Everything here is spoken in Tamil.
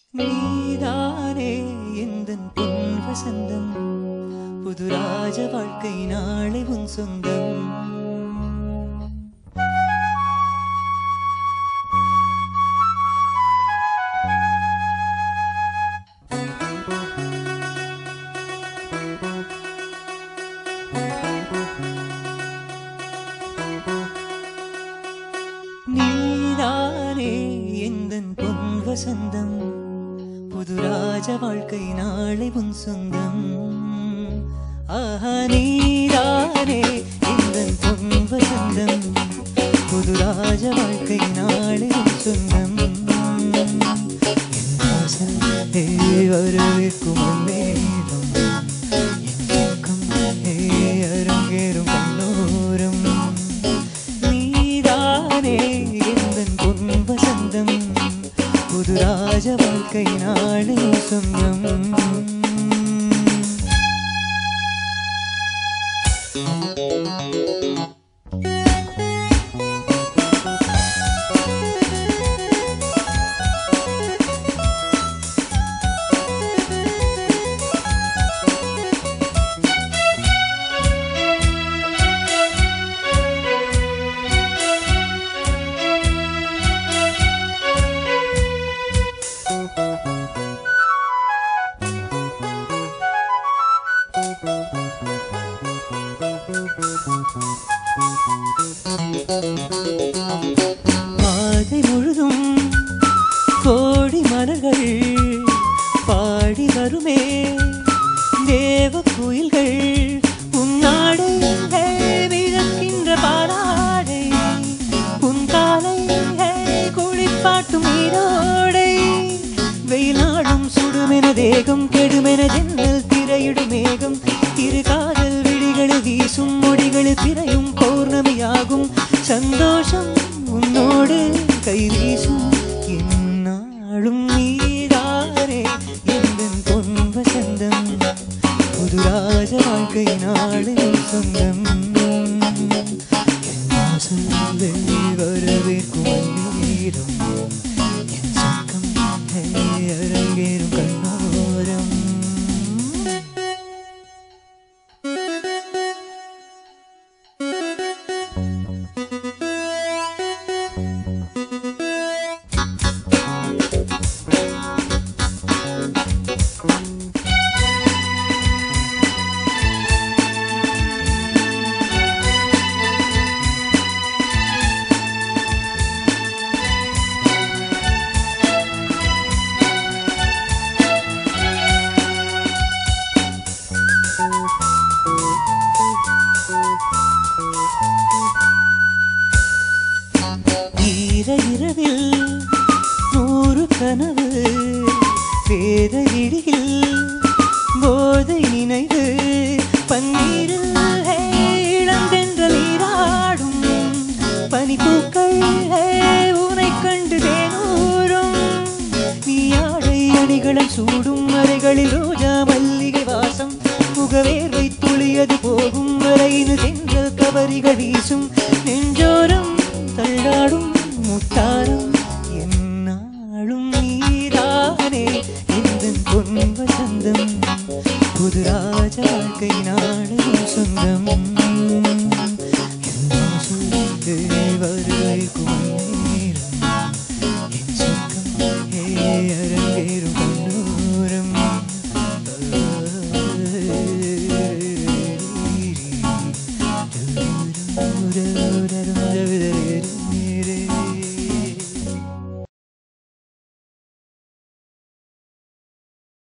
நீதானே எந்தன் பொன் வசந்தம் புது ராஜ வாழ்க்கை நாளை உன் சொந்தம் நீதானே எந்தன் பொன் வசந்தம் புது ராஜ வாழ்க்கை நாளை உன் சொந்தம் ஆஹா நீதானே எந்தன் பொன் வசந்தம் புது ராஜ வாழ்க்கை நாளை உன் சொந்தம் என் வாசல் ஏ வரவேற்கும் அந்நேரம் என் பக்கம் ஏ அரங்கேறும் கண்ணோரம் நீதானே எந்தன் பொன் வசந்தம் புது ராஜ வாழ்க்கை நாளே சொந்தம் பாதை முழுதும் கோடி மலர்கள் பாடி வருமே தேவ குயில்கள் உன்னாடை மிதக்கின்ற பாலாடை உன் காலை குளிப்பாட்டும் நீரோடை வெயிலாடும் சுடுமென தேகம் கெடுமென ஜன்னல் திரையிடும் மேகம் இரு காதல் விழிகள் வீசும் மொழிகள் திரையும் பௌர்ணமியாகும் சந்தோஷம் உன்னோடு கை வீசும் என்னாலும் நீதானே எந்தன் பொன் வசந்தம் புது ராஜ வாழ்க்கை நாளே சொந்தம் என் வாசல் வரவேற்கும் அந்நேரம் என் சொர்க்கம் அரங்கேறும் கண்ணோரம் ஈர இரவில் நூறு கனவு வேத இடியில் போதை நினைவு பன்னீரில் ஹே, இளந்தென்றல் நீராடும் பனிப்பூக்கள் ஹே, உனைக் கண்டு தேனூரும் நீ ஆடை அணிகளும் சூடும் அறைகளில் ரோஜா மல்லிகை வாசம் முகவேர்வை துளியது போகும் வரையில் தென்றல் கவரிகள் வீசும் நெஞ்சோரம் தள்ளாடும் முத்தாரம் என்னாலும் நீதானே எந்தன் பொன் வசந்தம் புது ராஜ வாழ்க்கை நாடும் சொந்தம் எல்லாம் சொல்லி வருகைக்கும் நேரம் என் சொர்க்கம் ஏ அரங்கேறும் கண்ணோரம்